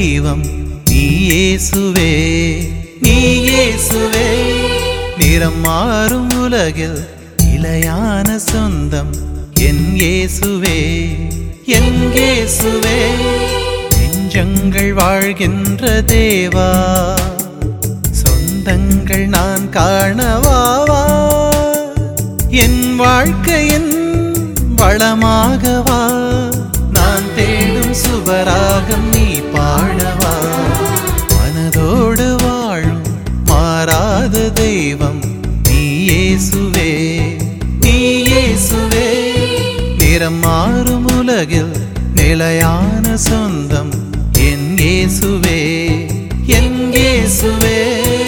தெய்வம் நீ இயேசுவே நீ இயேசுவே நிறம் மாறும் உலகில் நிலையான சொந்தம் என் இயேசுவே என் இயேசுவே நெஞ்சங்கள் வாழ்கின்ற தேவா சொந்தங்கள் நான் காணவாவா என் வாழ்க்கையின் வளமாகவா நான் தேடும் சுபராகம் நீ பாடவா மனதோடு வாழும் மாறாத தெய்வம் நீ இயேசுவே நீ இயேசுவே நிறம் மாறும் உலகில் நிலையான சொந்தம் என் இயேசுவே என் இயேசுவே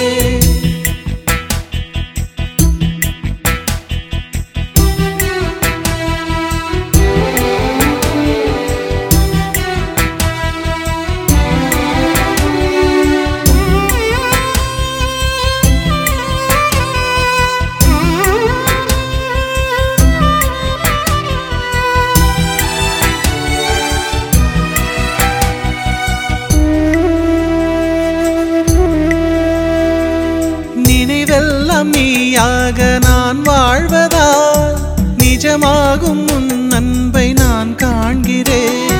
நினைவெல்லாம் நீயாக நான் வாழ்வதா நிஜமாகும் உன் அன்பை நான் காண்கிறேன்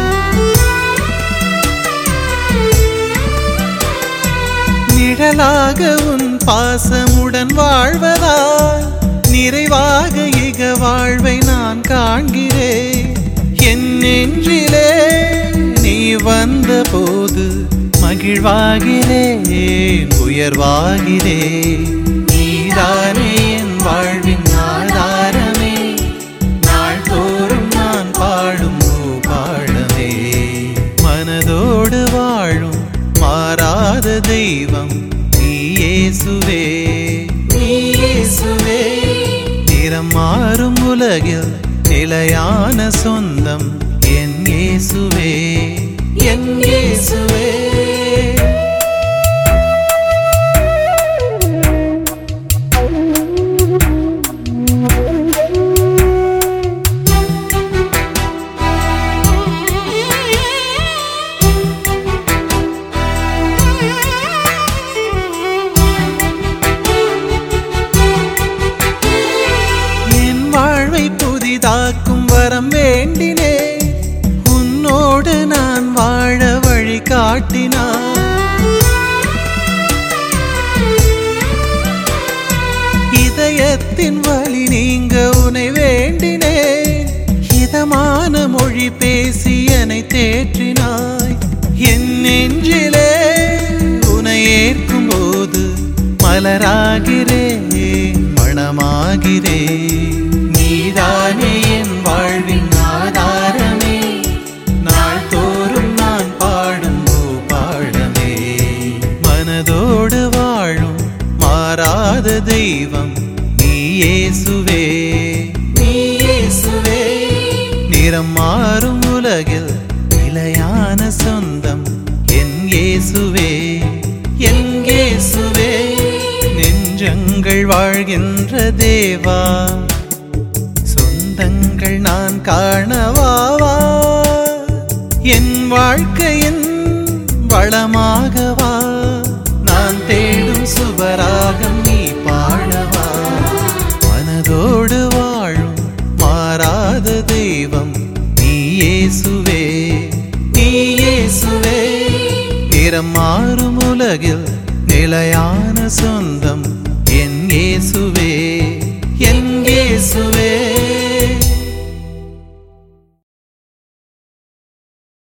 நிழலாக உன் பாசமுடன் வாழ்வதா நிறைவாக இக வாழ்வை நான் காண்கிறேன் என் நெஞ்சிலே நீ வந்த போது மகிழ்வாகிறேன் உயர்வாகிறேன் நீதானே என் வாழ்வின் ஆதாரமே நாள்தோறும் நான் பாடும் பாடமே மனதோடு வாழும் மாறாத தெய்வம் நீ இயேசுவே நீ இயேசுவே நிறம் மாறும் உலகில் நிலையான சொந்தம் என் இயேசுவே என் இயேசுவே என் வாழ்வை புதிதாக்கும் வரம் வேண்டினே உன்னோடு நான் வாழ வழி காட்டினார் இதயத்தின் வழி நீங்க உனை வேண்டினேன் இதமான மொழி பேசி என்னை தேற்றினாய் என் நெஞ்சிலே உனை ஏற்கும் போது மலராகிறேன் மணமாகிறேன் நீதானே என் வாழ்வின் ஆதாரமே நாள்தோறும் நான் பாடும் ஓ பாடமே மனதோடு வாழும் மாறாத தெய்வம் நீ இயேசுவே நீ இயேசுவே நிறம் மாறும் உலகில் நிலையான சொந்தம் என் இயேசுவே என் இயேசுவே நெஞ்சங்கள் வாழ்கின்ற தேவா சொந்தங்கள் நான் காணவாவா என் வாழ்க்கையின் வளமாகவா நான் தேடும் சுபராகம் நீ பாடவா மனதோடு வாழும் மாறாத தெய்வம் நீ இயேசுவே நீ இயேசுவே நிறம் மாறும் உலகில் நிலையான சொந்தம் என் இயேசுவே